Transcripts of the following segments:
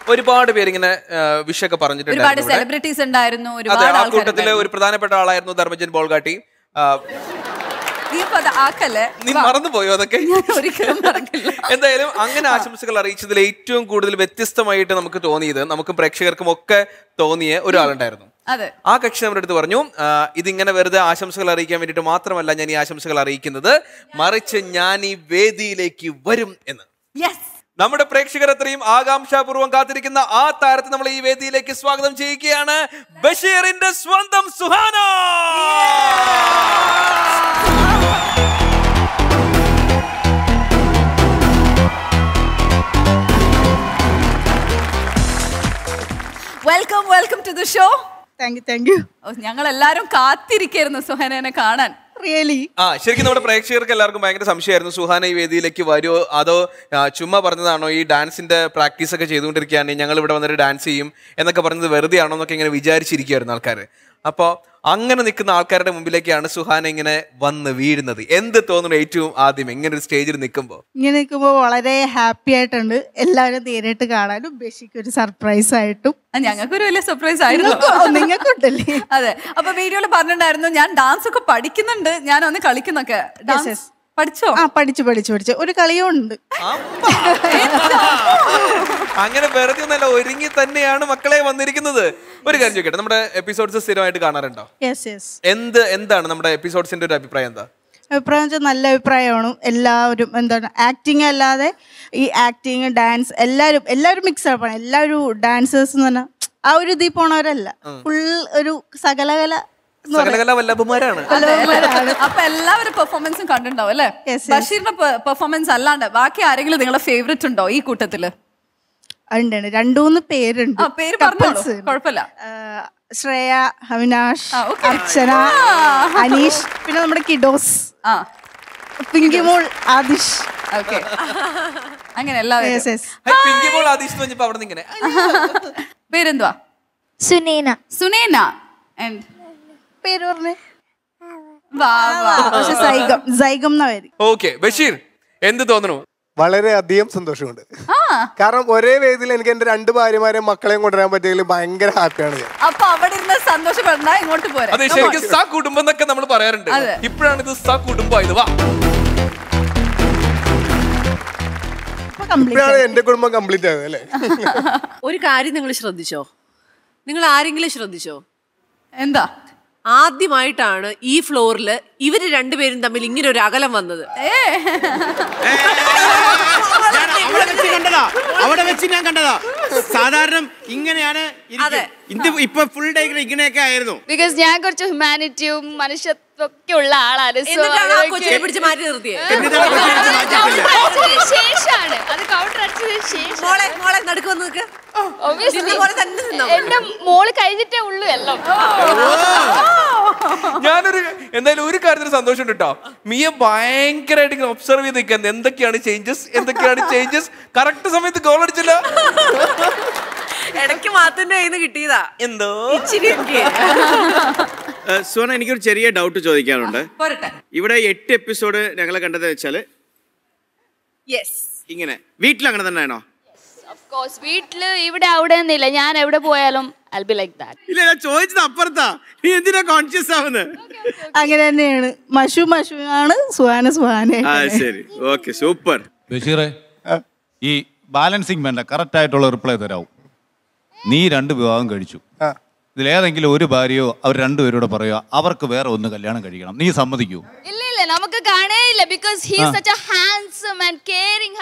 ഒരുപാട് പേരിങ്ങനെ ആ, വിഷൊക്കെ ഒരുപാട് പറഞ്ഞിട്ടുണ്ടായിരുന്നു ഇവിടെ. സെലിബ്രിറ്റീസ് ഉണ്ടായിരുന്നു അതെ ഒരുപാട് ആ ആൾക്കാർ കൂട്ടത്തില് ഒരു പ്രധാനപ്പെട്ട ആളായിരുന്നു ധർമ്മജൻ ബോൾഗാട്ടി ആ, നീ ഇപ്പൊ അത് ആക്കല്ലേ നീ മറന്നുപോയോ അതൊക്കെ ഞാൻ ഒരിക്കലും മറക്കില്ല എന്തായാലും അങ്ങനെ ആശംസകൾ അറിയിച്ചതിൽ ഏറ്റവും കൂടുതൽ വ്യത്യസ്തമായിട്ട് നമുക്ക് തോന്നിയത് നമുക്ക് പ്രേക്ഷകർക്കും ഒക്കെ തോന്നിയ ഒരാളുണ്ടായിരുന്നു അതെ ആ കക്ഷി നമ്മുടെ അടുത്ത് പറഞ്ഞു ആ, ഇതിങ്ങനെ വെറുതെ ആശംസകൾ അറിയിക്കാൻ വേണ്ടിയിട്ട് മാത്രമല്ല ഞാൻ ഈ ആശംസകൾ അറിയിക്കുന്നത് മറിച്ച് ഞാൻ ഈ വേദിയിലേക്ക് വരും എന്ന് യെസ് നമ്മുടെ പ്രേക്ഷകർ അത്രയും ആകാംക്ഷാപൂർവ്വം കാത്തിരിക്കുന്ന ആ താരത്തെ നമ്മൾ ഈ വേദിയിലേക്ക് സ്വാഗതം ചെയ്യുകയാണ് ബഷീറിന്റെ സ്വന്തം Suhana welcome welcome to the show thank you thank you ഞങ്ങൾ എല്ലാരും കാത്തിരിക്കായിരുന്നു സുഹനനെ കാണാൻ റിയലി ആ ശരിക്കും നമ്മുടെ പ്രേക്ഷകർക്ക് എല്ലാവർക്കും ഭയങ്കര സംശയമായിരുന്നു സുഹാന ഈ വേദിയിലേക്ക് വരുമോ അതോ ആ, ചുമ്മാ പറഞ്ഞതാണോ ഈ ഡാൻസിന്റെ പ്രാക്ടീസ് ഒക്കെ ചെയ്തുകൊണ്ടിരിക്കുകയാണ് ഞങ്ങൾ ഇവിടെ വന്നിട്ട് ഡാൻസ് ചെയ്യും എന്നൊക്കെ പറഞ്ഞത് വെറുതെ ആണോ എന്നൊക്കെ ഇങ്ങനെ വിചാരിച്ചിരിക്കുകയായിരുന്നു ആൾക്കാർ അപ്പോൾ അങ്ങനെ നിൽക്കുന്ന ആൾക്കാരുടെ മുമ്പിലേക്കാണ് സുഹാന ഇങ്ങനെ വന്ന് വീഴുന്നത് എന്ത് തോന്നുന്നു ഏറ്റവും ആദ്യം ഇങ്ങനെ ഒരു സ്റ്റേജിൽ നിൽക്കുമ്പോൾ ഇങ്ങനെ നിൽക്കുമ്പോൾ വളരെ ഹാപ്പി ആയിട്ടുണ്ട് എല്ലാവരും നേരിട്ട് കാണാനും ബേസിക്ക് ഒരു സർപ്രൈസ് ആയിട്ടും ഞങ്ങൾക്കൊരു വലിയ സർപ്രൈസ് ആയിരുന്നു നിങ്ങൾക്കുണ്ടല്ലേ അതെ അപ്പൊ വീഡിയോയിൽ പറഞ്ഞിട്ടുണ്ടായിരുന്നു ഞാൻ ഡാൻസ് ഒക്കെ പഠിക്കുന്നുണ്ട് ഞാൻ ഒന്ന് കളിക്കുന്നൊക്കെ ഡാൻസ് yes. പഠിച്ചോ ആ പഠിച്ചു പഠിച്ചു പഠിച്ചു ഒരു കളിയും ഉണ്ട് അങ്ങനെ വെറുതെ ഒന്നല്ല ഒരുങ്ങി തന്നെയാണ് മക്കളെ വന്നിരിക്കുന്നത് ഒരു കാര്യം ചോദിക്കട്ടെ നമ്മുടെ എപ്പിസോഡ്സ് സ്ഥിരമായിട്ട് കാണാറുണ്ടോ യെസ് യെസ് എന്ത് എന്താണ് നമ്മുടെ എപ്പിസോഡ്സിന്റെ ഒരു അഭിപ്രായം എന്താ അഭിപ്രായം വെച്ചാൽ നല്ല അഭിപ്രായമാണ് എല്ലാവരും എന്താണ് ആക്ടിങ് അല്ലാതെ ഈ ആക്ടിങ് ഡാൻസ് എല്ലാവരും എല്ലാവരും മിക്സ് ആണ് എല്ലാവരും ഡാൻസേഴ്സ് എന്ന് പറഞ്ഞാൽ ആ ഒരു ഇതിൽ പോണവരല്ല ഫുൾ ഒരു സകലകല എന്ന് പറയാം. സകലകല വല്ലഭന്മാരാണ് അപ്പൊ എല്ലാവരും പെർഫോമൻസും കണ്ടിട്ടുണ്ടാവും അല്ലേ Yes, yes. ബഷീറിന്റെ പെർഫോമൻസ് അല്ലാണ്ട് ബാക്കി ആരെങ്കിലും നിങ്ങളെ ഫേവറേറ്റ് ഉണ്ടോ ഈ കൂട്ടത്തില് ഉണ്ട് ഉണ്ട്. രണ്ടു മൂന്ന് പേരുണ്ട് ആ പേര് പറഞ്ഞോളൂ Couples. കുഴപ്പമില്ല ആ, ശ്രേയ അവിനാഷ് ആ, okay. അർച്ചന അനീഷ് പിന്നെ നമ്മുടെ കിഡോസ് ആ പിങ്കിമോൾ ആദിഷ് ഓക്കെ അങ്ങനെ എല്ലാവരും yes yes hi, Pinky ball Adish എന്ന് പറഞ്ഞപ്പോ അവിടെ നിന്ന് ഇങ്ങനെ പേരെന്തുവാ സുനീന സുനേന ആൻഡ് പേര് പറഞ്ഞേ വാ വാ പക്ഷെ സൈഗം സൈഗം എന്നാ പേര് ഓക്കെ ബഷീർ എന്ത് തോന്നുന്നു വളരെയധികം സന്തോഷമുണ്ട് ആ കാരണം ഒരേ വേദിയിൽ എനിക്ക് എന്റെ രണ്ട് ഭാര്യമാരെയും മക്കളെയും കൊണ്ടുവരാൻ പറ്റിയതിൽ ഭയങ്കര ഹാപ്പിയാണ് ഞാൻ അപ്പൊ അവിടെ ഇരുന്ന് സന്തോഷപ്പെടണ്ട ഇങ്ങോട്ട് പോരാ അതെ ശരിക്കും സ കുടുംബം എന്നൊക്കെ നമ്മൾ പറയാറുണ്ട് അതെ. ഇപ്പോഴാണ് ഇത് സ കുടുംബമായത് വാ ഇപ്പൊ കംപ്ലീറ്റ് ഇപ്പോഴാണ് എന്റെ കുടുംബം കംപ്ലീറ്റ് ആയത് അല്ലേ ഒരു കാര്യം നിങ്ങൾ ശ്രദ്ധിച്ചോ നിങ്ങൾ ആരെങ്കിലും ശ്രദ്ധിച്ചോ എന്താ ആദ്യമായിട്ടാണ് ഈ ഫ്ലോറിൽ ഇവര് രണ്ടുപേരും തമ്മിൽ ഇങ്ങനെ ഒരു അകലം വന്നത് ഞാൻ അവിടെ വെച്ച് കണ്ടതാ അവിടെ വെച്ച് ഞാൻ കണ്ടതാ സാധാരണ ഇങ്ങനെയാണ് ഇരിക്കുക. അതെ. ഇത് ഇപ്പൊ ഫുൾ ഡേ ഇങ്ങനെയൊക്കെ ആയിരുന്നു ബിക്കോസ് ഞാൻ കുറച്ച് ഹ്യൂമാനിറ്റിയും മനുഷ്യത്വം ഒക്കെ ഉള്ള ആളാണ് So എന്നിട്ടാണ് ആ അതൊക്കെ- കൊച്ചിനെ പിടിച്ച് മാറ്റി നിർത്തിയത് എന്നിട്ടാണ് കൊച്ചിനെ അത് പിടിച്ച് മാറ്റിയിട്ടില്ല. counter അടിച്ചതിന് ശേഷാണ് അത് കൗണ്ടർ അടിച്ചതിന് ശേഷം മോളെ മോളെ നടുക്ക് വന്ന് നിൽക്ക് Obviously, നിന്ന പോലെ തന്നെ നിന്നാ മതി. എന്റെ മോള് കഴിഞ്ഞിട്ടേ ഉള്ളൂ എല്ലാം ഞാനൊരു എന്തായാലും ഒരു കാര്യത്തിൽ സന്തോഷം കേട്ടോ മിയ ഭയങ്കരമായിട്ട് ഒബ്സർവ് ചെയ്ത് നിൽക്കുന്നത് എന്തൊക്കെയാണ് ചേഞ്ചസ് എന്തൊക്കെയാണ് ചേഞ്ചസ് കറക്റ്റ് സമയത്ത് ഗോൾ അടിച്ചില്ല ഇടയ്ക്ക് മാത്തിന്റെ കയ്യിൽ നിന്ന് കിട്ടിയതാ എന്തോ ഇച്ചിരി എനിക്ക് ഏഹ്, സുവർണ എനിക്കൊരു ചെറിയ ഡൗട്ട് ചോദിക്കാനുണ്ട് പോരട്ടെ ഇവിടെ എട്ട് എപ്പിസോഡ് ഞങ്ങൾ കണ്ടത് വെച്ചാല് യെസ് ഇങ്ങനെ വീട്ടിൽ അങ്ങനെ തന്നെയാണോ ഓഫ് കോഴ്സ് വീട്ടില് ഇവിടെ അവിടെ ഒന്നുമില്ല ഞാൻ എവിടെ പോയാലും ഐ ബി ലൈക്ക് ദാറ്റ് ഇല്ല ഞാൻ ചോദിച്ചത് അപ്പുറത്താ നീ എന്തിനാ കോൺഷ്യസ് ആവുന്നത് അങ്ങനെ തന്നെയാണ് മഷു മഷു ആണ് സുഹാന സുഹാന ആ ശരി ഓക്കെ സൂപ്പർ ബഷീറെ ഈ ബാലൻസിങ് വേണ്ട കറക്റ്റ് ആയിട്ടുള്ള റിപ്ലൈ തരാവും നീ രണ്ട് വിവാഹം കഴിച്ചു ആ. ഇതിലേതെങ്കിലും ഒരു ഭാര്യയോ അവർ രണ്ടുപേരോട് പറയുക അവർക്ക് വേറെ ഒന്ന് കല്യാണം കഴിക്കണം നീ സമ്മതിക്കൂ ഇല്ല ഇല്ല നമുക്ക് കാണേയില്ല because he such a handsome and caring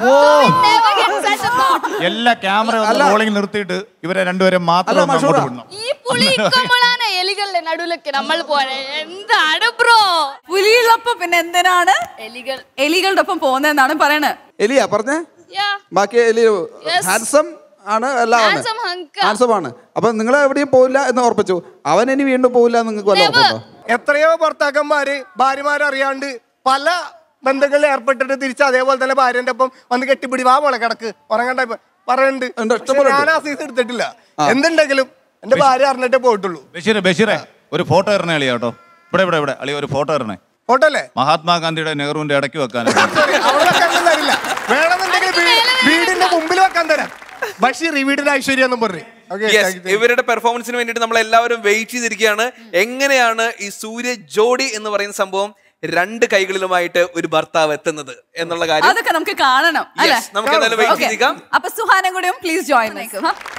husband എല്ലാ ക്യാമറ ഒന്ന് റോളിംഗ് നിർത്തിയിട്ട് ഇവരെ രണ്ടുപേരെ മാത്രം ഒന്ന് അങ്ങോട്ട് വിടണം ഈ പുളി ഇക്കുമ്പോഴാണ് എലികളുടെ നടുവിലൊക്കെ നമ്മൾ പോണേ എന്താണ് ബ്രോ പുലിയുള്ളപ്പോ പിന്നെ എന്തിനാണ് എലികൾ എലികളുടെ ഒപ്പം പോകുന്നതെന്നാണ് പറയണത് എലിയാ പറഞ്ഞേ യാ ബാക്കി എലി Yes. ഹാൻസം ആണ് എല്ലാം Handsome hunk. ഹാൻസം ആണ് അപ്പൊ നിങ്ങൾ എവിടെയും പോവില്ല എന്ന് ഉറപ്പിച്ചു അവൻ ഇനി വീണ്ടും പോവില്ല എന്ന് നിങ്ങൾക്ക് വല്ല Never. ഉറപ്പുണ്ടോ എത്രയോ ഭർത്താക്കന്മാര് ഭാര്യമാരറിയാണ്ട് പല ബന്ധങ്ങളിൽ ഏർപ്പെട്ടിട്ട് തിരിച്ച് അതേപോലെ തന്നെ ഭാര്യന്റെ ഒപ്പം വന്ന് കെട്ടിപ്പിടി വാ മോളെ കിടക്ക് ഉറങ്ങണ്ട ഇപ്പൊ പറയുന്നുണ്ട് ഉണ്ട്, പക്ഷെ ഇഷ്ടംപോലെ ഞാൻ ആ സീസ് എടുത്തിട്ടില്ല എന്തുണ്ടെങ്കിലും എന്റെ ഭാര്യ അറിഞ്ഞിട്ടേ പോയിട്ടുള്ളൂ ബഷീറെ ബഷീറെ ഒരു ഫോട്ടോ ഇറണേ അളിയാ കേട്ടോ ഇവിടെ ഇവിടെ ഇവിടെ അളിയ ഒരു ഫോട്ടോ ഇറണേ ഫോട്ടോ അല്ലേ മഹാത്മാഗാന്ധിയുടെ നെഹ്റുവിന്റെ ഇടയ്ക്ക് വെക്കാൻ Sorry, അവിടെ വെക്കാൻ തരില്ല വേണമെന്നുണ്ടെങ്കിൽ വീ- വീടിന്റെ മുമ്പിൽ വെക്കാൻ തരാം ബഷീർ ഈ വീടിന്റെ ഐശ്വര്യം എന്നും പറഞ്ഞു ഓക്കെ Yes, ഇവരുടെ പെർഫോമൻസിന് വേണ്ടിയിട്ട് നമ്മൾ എല്ലാവരും വെയിറ്റ് ചെയ്തിരിക്കുകയാണ് എങ്ങനെയാണ് ഈ സൂര്യ ജോഡി എന്ന് പറയുന്ന സംഭവം രണ്ട് കൈകളിലുമായിട്ട് ഒരു ഭർത്താവ് എത്തുന്നത് എന്നുള്ള കാര്യം അതൊക്കെ നമുക്ക് കാണണം അല്ലെ Yes, നമുക്ക് എന്തായാലും വെയിറ്റ് ചെയ്തിരിക്കാം അപ്പൊ സുഹാനം കൂടെയും പ്ലീസ് ജോയിൻ